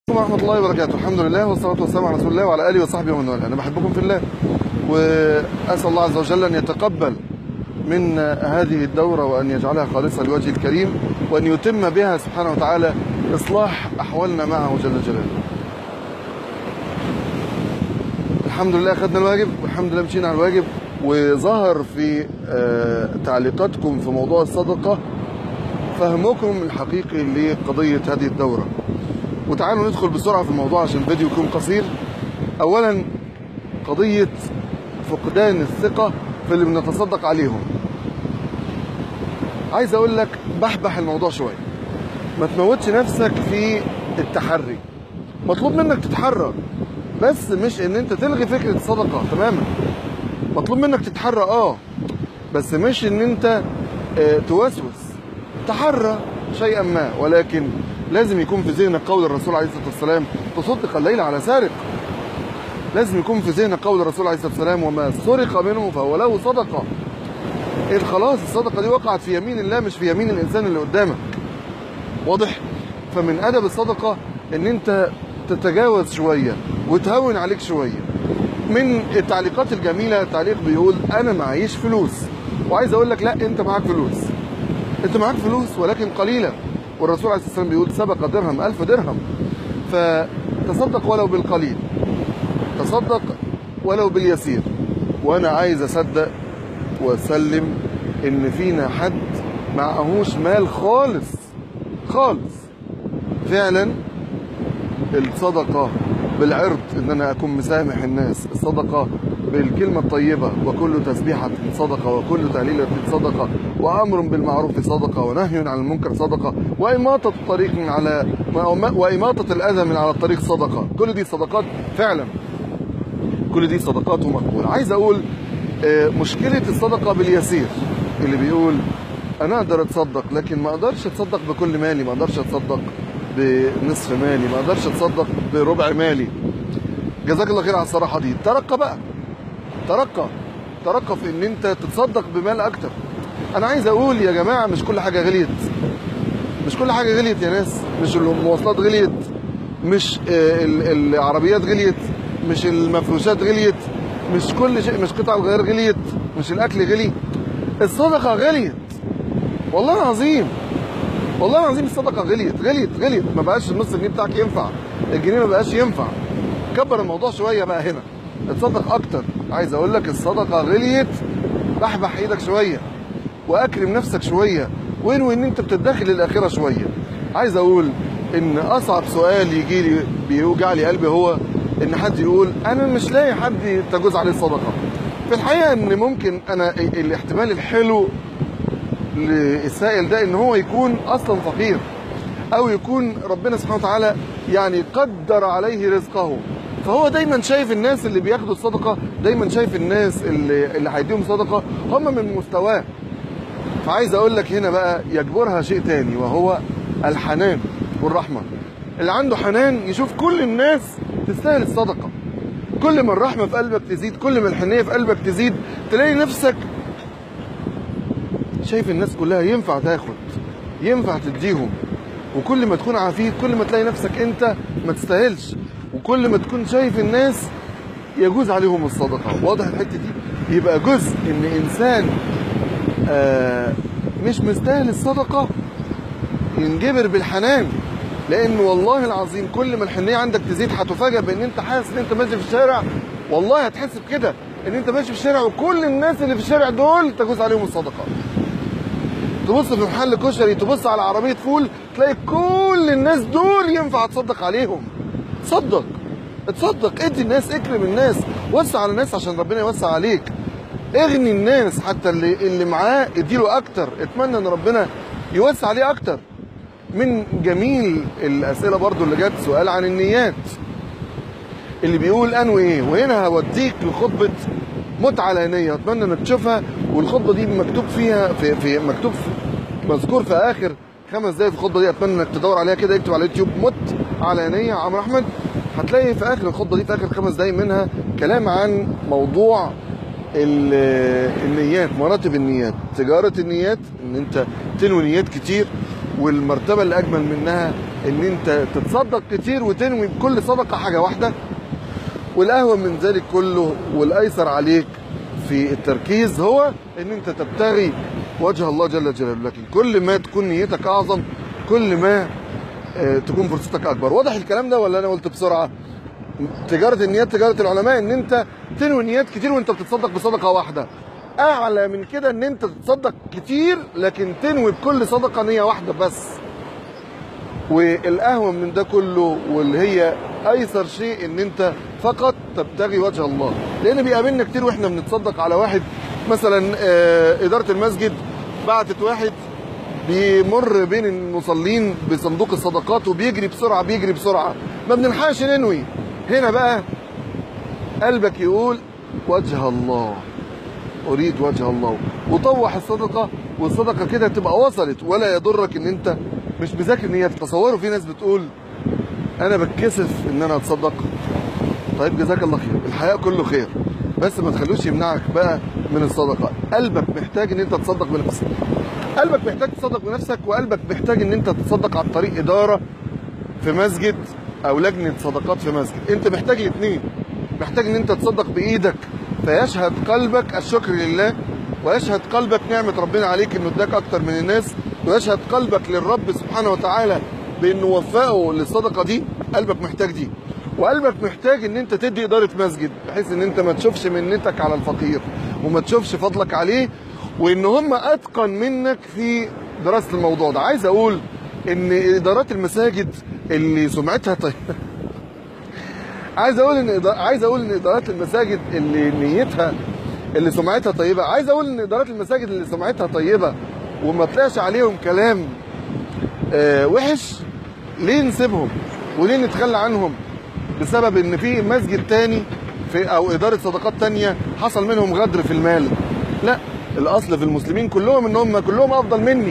ورحمة الله وبركاته الحمد لله والصلاة والسلام على رسول الله وعلى آله وصحبه ومن والاه أنا بحبكم في الله وأسأل الله عز وجل أن يتقبل من هذه الدورة وأن يجعلها خالصة لوجه الكريم وأن يتم بها سبحانه وتعالى إصلاح أحوالنا معه جل جلاله الحمد لله أخذنا الواجب والحمد لله مشينا على الواجب وظهر في آه، تعليقاتكم في موضوع الصدقة فهمكم الحقيقي لقضية هذه الدورة وتعالوا ندخل بسرعة في الموضوع عشان الفيديو يكون قصير أولا قضية فقدان الثقة في اللي بنتصدق عليهم عايز أقول لك بحبح الموضوع شوية ما تموتش نفسك في التحري مطلوب منك تتحرى بس مش ان انت تلغي فكرة الصدقة تماما مطلوب منك تتحرى اه بس مش ان انت آه، توسوس تحرى شيئا ما ولكن لازم يكون في ذهنك قول الرسول عليه الصلاه والسلام تصدق الليل على سارق لازم يكون في ذهنك قول الرسول عليه الصلاه والسلام وما سرق منه فهو له صدقه إيه خلاص الصدقه دي وقعت في يمين الله مش في يمين الانسان اللي قدامك واضح فمن ادب الصدقه ان انت تتجاوز شويه وتهون عليك شويه من التعليقات الجميله تعليق بيقول انا معيش فلوس وعايز اقول لك لا انت معاك فلوس انت معاك فلوس ولكن قليله والرسول عليه الصلاه والسلام بيقول سبق درهم ألف درهم فتصدق ولو بالقليل تصدق ولو باليسير وانا عايز اصدق واسلم ان فينا حد معهوش مال خالص خالص فعلا الصدقه بالعرض ان انا اكون مسامح الناس الصدقه بالكلمة الطيبة وكل تسبيحة صدقة وكل تهليلة صدقة وأمر بالمعروف صدقة ونهي عن المنكر صدقة وإماطة الطريق من على وإماطة الأذى من على الطريق صدقة كل دي صدقات فعلا كل دي صدقات ومقبولة عايز أقول آه، مشكلة الصدقة باليسير اللي بيقول أنا أقدر أتصدق لكن ما أقدرش أتصدق بكل مالي ما أقدرش أتصدق بنصف مالي ما أقدرش أتصدق بربع مالي جزاك الله خير على الصراحة دي ترقى بقى ترقى ترقى في ان انت تتصدق بمال اكتر انا عايز اقول يا جماعه مش كل حاجه غليت مش كل حاجه غليت يا ناس مش المواصلات غليت مش آه، ال- العربيات غليت مش المفروشات غليت مش كل شيء مش قطع الغيار غليت مش الاكل غلي الصدقه غليت والله العظيم والله العظيم الصدقه غليت غليت غليت ما بقاش النص جنيه بتاعك ينفع الجنيه ما بقاش ينفع كبر الموضوع شويه بقى هنا اتصدق اكتر عايز اقول لك الصدقه غليت بحبح ايدك شويه واكرم نفسك شويه وانوي ان انت بتدخل الاخره شويه عايز اقول ان اصعب سؤال يجي لي بيوجع لي قلبي هو ان حد يقول انا مش لاقي حد تجوز عليه الصدقه في الحقيقه ان ممكن انا الاحتمال الحلو للسائل ده ان هو يكون اصلا فقير او يكون ربنا سبحانه وتعالى يعني قدر عليه رزقه فهو دايما شايف الناس اللي بياخدوا الصدقه دايما شايف الناس اللي اللي هيديهم صدقه هم من مستواه فعايز اقول لك هنا بقى يجبرها شيء تاني وهو الحنان والرحمه اللي عنده حنان يشوف كل الناس تستاهل الصدقه كل ما الرحمه في قلبك تزيد كل ما الحنيه في قلبك تزيد تلاقي نفسك شايف الناس كلها ينفع تاخد ينفع تديهم وكل ما تكون عفيف كل ما تلاقي نفسك انت ما تستاهلش وكل ما تكون شايف الناس يجوز عليهم الصدقه واضح الحته دي يبقى جزء ان انسان آه مش مستاهل الصدقه ينجبر بالحنان لان والله العظيم كل ما الحنيه عندك تزيد هتفاجئ بان انت حاسس ان انت ماشي في الشارع والله هتحس بكده ان انت ماشي في الشارع وكل الناس اللي في الشارع دول تجوز عليهم الصدقه تبص في محل كشري تبص على عربيه فول تلاقي كل الناس دول ينفع تصدق عليهم تصدق اتصدق ادي الناس اكرم الناس وسع على الناس عشان ربنا يوسع عليك اغني الناس حتى اللي اللي معاه اديله اكتر اتمنى ان ربنا يوسع عليه اكتر من جميل الاسئله برضو اللي جت سؤال عن النيات اللي بيقول انوي ايه وهنا هوديك لخطبه مت علانيه اتمنى انك تشوفها والخطبه دي مكتوب فيها في, في مكتوب في مذكور في اخر خمس دقايق في الخطبه دي اتمنى انك تدور عليها كده اكتب على اليوتيوب مت علانيه عمرو احمد هتلاقي في اخر الخطبه دي في اخر خمس دقايق منها كلام عن موضوع ال- النيات مراتب النيات تجاره النيات ان انت تنوي نيات كتير والمرتبه اللي اجمل منها ان انت تتصدق كتير وتنوي بكل صدقه حاجه واحده والاهون من ذلك كله والايسر عليك في التركيز هو ان انت تبتغي وجه الله جل جلاله لكن كل ما تكون نيتك اعظم كل ما آه، تكون فرصتك اكبر واضح الكلام ده ولا انا قلت بسرعه تجاره النيات تجاره العلماء ان انت تنوي نيات كتير وانت بتتصدق بصدقه واحده اعلى من كده ان انت تتصدق كتير لكن تنوي بكل صدقه نيه واحده بس والاهون من ده كله واللي هي ايسر شيء ان انت فقط تبتغي وجه الله لان بيقابلنا كتير واحنا بنتصدق على واحد مثلا آه، اداره المسجد بعتت واحد بيمر بين المصلين بصندوق الصدقات وبيجري بسرعه بيجري بسرعه ما بنلحقش ننوي هنا بقى قلبك يقول وجه الله اريد وجه الله وطوح الصدقه والصدقه كده تبقى وصلت ولا يضرك ان انت مش مذاكر نيتك تصوروا في ناس بتقول انا بتكسف ان انا اتصدق طيب جزاك الله خير الحياة كله خير بس ما تخلوش يمنعك بقى من الصدقة قلبك محتاج ان انت تصدق بنفسك قلبك محتاج تصدق بنفسك وقلبك محتاج ان انت تتصدق عن طريق ادارة في مسجد او لجنة صدقات في مسجد انت محتاج الاثنين محتاج ان انت تصدق بايدك فيشهد قلبك الشكر لله ويشهد قلبك نعمة ربنا عليك انه اداك اكتر من الناس ويشهد قلبك للرب سبحانه وتعالى بانه وفقه للصدقة دي قلبك محتاج دي وقلبك محتاج ان انت تدي اداره مسجد بحيث ان انت ما تشوفش منتك على الفقير وما تشوفش فضلك عليه وان هم اتقن منك في دراسه الموضوع ده عايز اقول ان ادارات المساجد اللي سمعتها طيب عايز اقول ان إدا- عايز اقول ان ادارات المساجد اللي نيتها اللي سمعتها طيبه عايز اقول ان ادارات المساجد اللي سمعتها طيبه وما طلعش عليهم كلام آه، وحش ليه نسيبهم وليه نتخلى عنهم بسبب ان في مسجد تاني في او اداره صدقات تانية حصل منهم غدر في المال لا الاصل في المسلمين كلهم ان هم كلهم افضل مني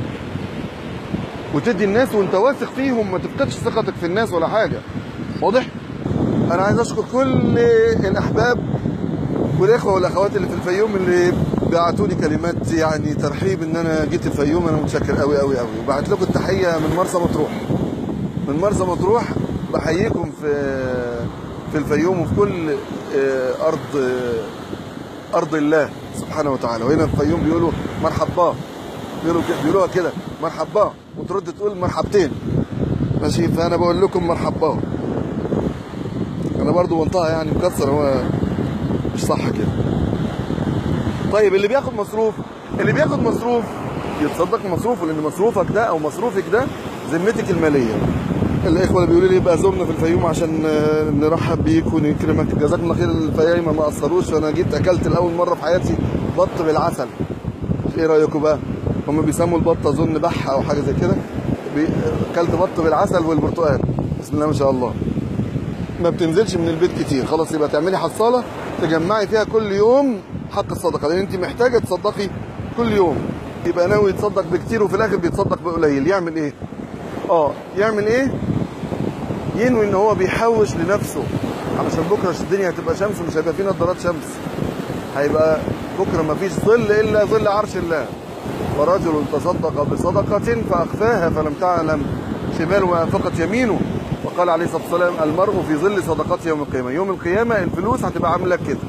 وتدي الناس وانت واثق فيهم ما تفقدش ثقتك في الناس ولا حاجه واضح انا عايز اشكر كل الاحباب والاخوه والاخوات اللي في الفيوم اللي بعتوا لي كلمات يعني ترحيب ان انا جيت الفيوم انا متشكر قوي قوي قوي وبعت لكم التحيه من مرسى مطروح من مرسى مطروح بحييكم في في الفيوم وفي كل آه، ارض آه، ارض الله سبحانه وتعالى وهنا في الفيوم بيقولوا مرحبا بيقولوا كده بيقولوها كده مرحبا وترد تقول مرحبتين ماشي فانا بقول لكم مرحبا انا برضو بنطقها يعني مكسر هو مش صح كده طيب اللي بياخد مصروف اللي بياخد مصروف يتصدق مصروفه لان مصروفك ده او مصروفك ده ذمتك الماليه الاخوه اللي بيقولوا لي بقى زورنا في الفيوم عشان آه، نرحب بيك ونكرمك جزاكم الله خير الفيايمه ما قصروش فانا جيت اكلت لاول مره في حياتي بط بالعسل ايه رايكم بقى هم بيسموا البط اظن بحه او حاجه زي كده بي- اكلت بط بالعسل والبرتقال بسم الله ما شاء الله ما بتنزلش من البيت كتير خلاص يبقى تعملي حصاله تجمعي فيها كل يوم حق الصدقه لان انت محتاجه تصدقي كل يوم يبقى ناوي يتصدق بكتير وفي الاخر بيتصدق بقليل يعمل ايه اه يعمل ايه ينوي ان هو بيحوش لنفسه علشان بكره الدنيا هتبقى شمس مش هيبقى في نظارات شمس هيبقى بكره ما فيش ظل الا ظل عرش الله ورجل تصدق بصدقة فأخفاها فلم تعلم شماله ما أنفقت يمينه وقال عليه الصلاة والسلام المرء في ظل صدقته يوم القيامة يوم القيامة الفلوس هتبقى عاملة لك كده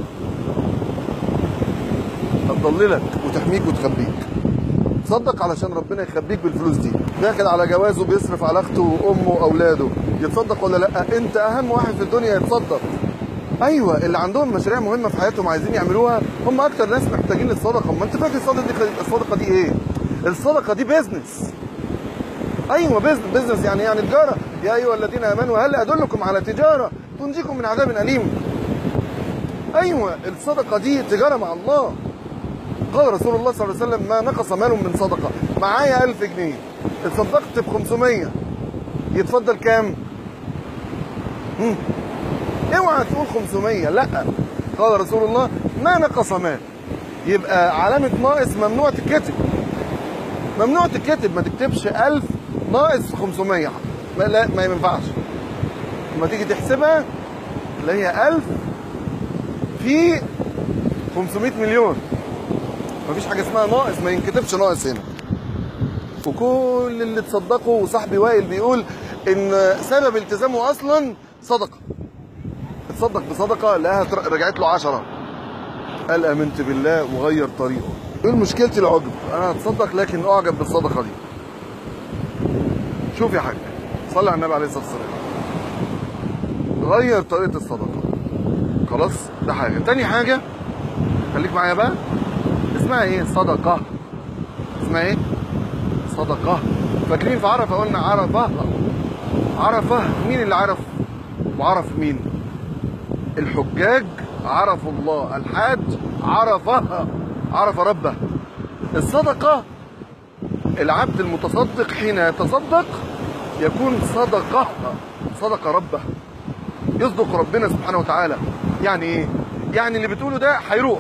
هتضللك وتحميك وتخبيك تصدق علشان ربنا يخبيك بالفلوس دي داخل على جوازه بيصرف على اخته وامه واولاده يتصدق ولا لا انت اهم واحد في الدنيا يتصدق ايوه اللي عندهم مشاريع مهمه في حياتهم عايزين يعملوها هم اكتر ناس محتاجين للصدقه ما انت فاكر الصدقه دي الصدقه دي ايه الصدقه دي بيزنس ايوه بيزنس بيزنس يعني يعني تجاره يا ايها الذين امنوا هل ادلكم على تجاره تنجيكم من عذاب اليم ايوه الصدقه دي تجاره مع الله قال رسول الله صلى الله عليه وسلم ما نقص مال من صدقه معايا 1000 جنيه اتصدقت ب 500 يتفضل كام؟ مم. اوعى تقول 500 لا قال رسول الله ما نقص مال يبقى علامة ناقص ممنوع تتكتب ممنوع تتكتب ما تكتبش 1000 ناقص 500 ما لا ما ينفعش لما تيجي تحسبها اللي هي 1000 في 500 مليون مفيش حاجة اسمها ناقص ما ينكتبش ناقص هنا وكل اللي تصدقوا وصاحبي وائل بيقول ان سبب التزامه اصلا صدقه اتصدق بصدقه لقاها تر- رجعت له عشرة قال امنت بالله وغير طريقه يقول مشكلتي العجب انا هتصدق لكن اعجب بالصدقه دي شوف يا حاج صلي على النبي عليه الصلاه والسلام غير طريقه الصدقه خلاص ده حاجه تاني حاجه خليك معايا بقى اسمها ايه صدقه اسمها ايه صدقه فاكرين في عرفه قلنا عرفه عرفه مين اللي عرف وعرف مين الحجاج عرفوا الله الحاج عرفه عرف ربه الصدقه العبد المتصدق حين يتصدق يكون صدقه صدق ربه يصدق ربنا سبحانه وتعالى يعني ايه يعني اللي بتقوله ده هيروح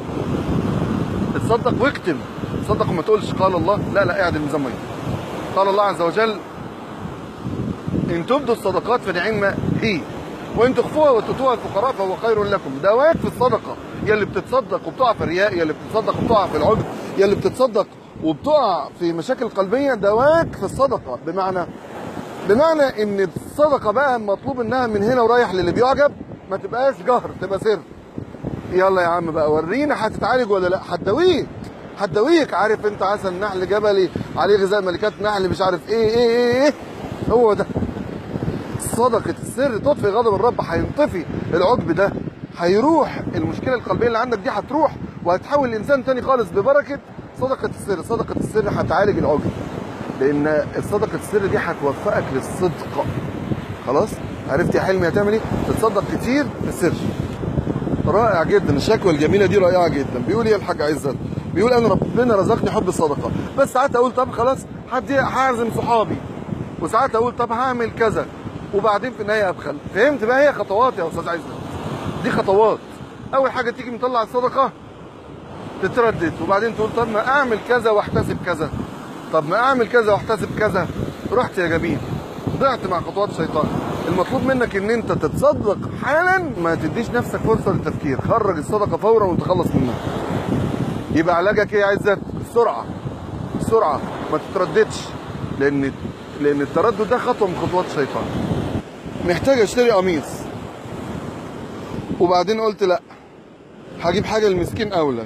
اتصدق واكتم تصدق وما تقولش قال الله لا لا اعدل الميزان ميه قال الله عز وجل ان تبدوا الصدقات فنعم هي وان تخفوها وتؤتوها الفقراء فهو خير لكم دواك في الصدقه يا اللي بتتصدق وبتقع في الرياء يا اللي بتتصدق وبتقع في العجب يا اللي بتتصدق وبتقع في مشاكل قلبيه دواك في الصدقه بمعنى بمعنى ان الصدقه بقى مطلوب انها من هنا ورايح للي بيعجب ما تبقاش جهر تبقى سر يلا يا عم بقى ورينا هتتعالج ولا لا هتداويك هتداويك عارف انت عسل نحل جبلي عليه غذاء ملكات نحل مش عارف ايه ايه ايه, إيه. هو ده صدقة السر تطفي غضب الرب هينطفي العجب ده هيروح المشكلة القلبية اللي عندك دي هتروح وهتحول لإنسان تاني خالص ببركة صدقة السر صدقة السر هتعالج العجب لأن صدقة السر دي هتوفقك للصدق خلاص عرفت يا حلمي هتعمل ايه تتصدق كتير في السر رائع جدا الشكوى الجميله دي رائعه جدا بيقول ايه الحاج عزت بيقول انا ربنا رزقني حب الصدقه بس ساعات اقول طب خلاص هدي هعزم صحابي وساعات اقول طب هعمل كذا وبعدين في النهايه ابخل فهمت بقى هي خطوات يا استاذ عزت دي خطوات اول حاجه تيجي مطلع الصدقه تتردد وبعدين تقول طب ما اعمل كذا واحتسب كذا طب ما اعمل كذا واحتسب كذا رحت يا جميل ضعت مع خطوات الشيطان المطلوب منك ان انت تتصدق حالا ما تديش نفسك فرصه للتفكير خرج الصدقه فورا وتخلص منها يبقى علاجك ايه يا عزت السرعه السرعه ما تترددش لان لان التردد ده خطوه من خطوات الشيطان محتاج اشتري قميص وبعدين قلت لا هجيب حاجه للمسكين اولى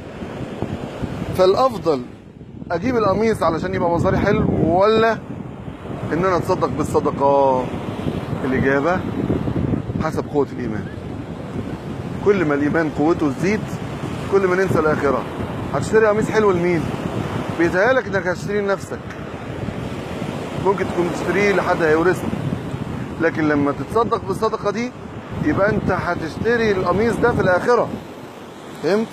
فالافضل اجيب القميص علشان يبقى مظهري حلو ولا ان انا اتصدق بالصدقه الاجابه حسب قوه الايمان كل ما الايمان قوته تزيد كل ما ننسى الاخره هتشتري قميص حلو لمين بيتهيألك انك هتشتريه لنفسك ممكن تكون تشتريه لحد هيورثك لكن لما تتصدق بالصدقه دي يبقى انت هتشتري القميص ده في الاخره فهمت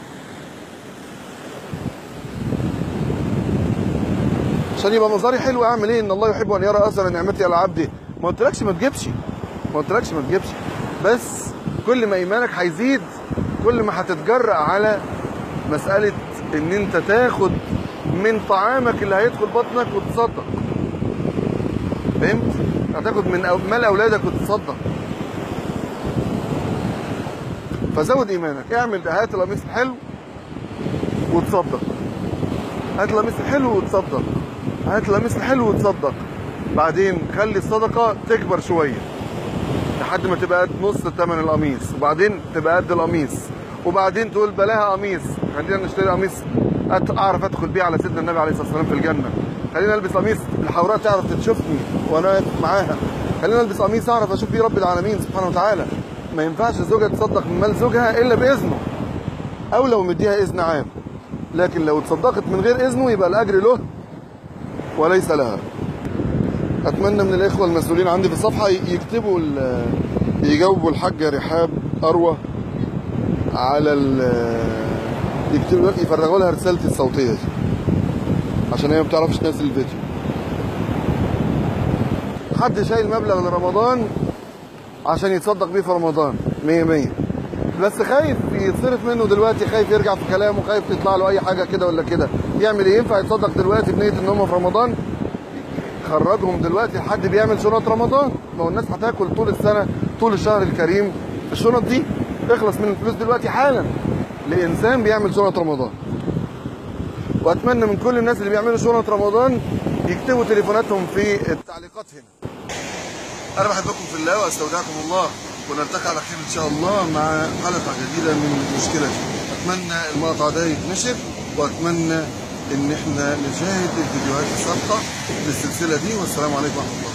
عشان يبقى مظهري حلو اعمل ايه ان الله يحب ان يرى اثر نعمتي على عبده ما قلتلكش ما تجيبش ما قلتلكش ما تجيبش بس كل ما ايمانك هيزيد كل ما هتتجرأ على مسألة ان انت تاخد من طعامك اللي هيدخل بطنك وتصدق فهمت؟ هتاخد من أو- مال اولادك وتصدق فزود ايمانك اعمل هات القميص الحلو وتصدق هات القميص الحلو وتصدق هات القميص الحلو وتصدق بعدين خلي الصدقة تكبر شوية لحد ما تبقى قد نص ثمن القميص وبعدين تبقى قد القميص وبعدين تقول بلاها قميص خلينا نشتري قميص أت- اعرف ادخل بيه على سيدنا النبي عليه الصلاه والسلام في الجنه خلينا البس قميص الحوراء تعرف تشوفني وانا واقف معاها خلينا البس قميص اعرف اشوف بيه رب العالمين سبحانه وتعالى ما ينفعش الزوجه تصدق من مال زوجها الا باذنه او لو مديها اذن عام لكن لو تصدقت من غير اذنه يبقى الاجر له وليس لها اتمنى من الاخوه المسؤولين عندي في الصفحه يكتبوا ال- يجاوبوا الحاجه رحاب اروى على ال يكتبوا يفرغوا لها رسالتي الصوتيه دي عشان هي ما بتعرفش تنزل الفيديو حد شايل مبلغ لرمضان عشان يتصدق بيه في رمضان مية مية بس خايف يتصرف منه دلوقتي خايف يرجع في كلامه خايف يطلع له اي حاجه كده ولا كده يعمل ايه ينفع يتصدق دلوقتي بنيه ان هم في رمضان خرجهم دلوقتي لحد بيعمل شنط رمضان ما هو الناس هتاكل طول السنه طول الشهر الكريم الشنط دي اخلص من الفلوس دلوقتي حالا لانسان بيعمل شنط رمضان واتمنى من كل الناس اللي بيعملوا شنط رمضان يكتبوا تليفوناتهم في التعليقات هنا انا بحبكم في الله واستودعكم الله ونلتقي على خير ان شاء الله مع حلقه جديده من مشكله اتمنى المقطع ده يتنشر واتمنى ان احنا نشاهد الفيديوهات السابقه للسلسله دي والسلام عليكم ورحمه الله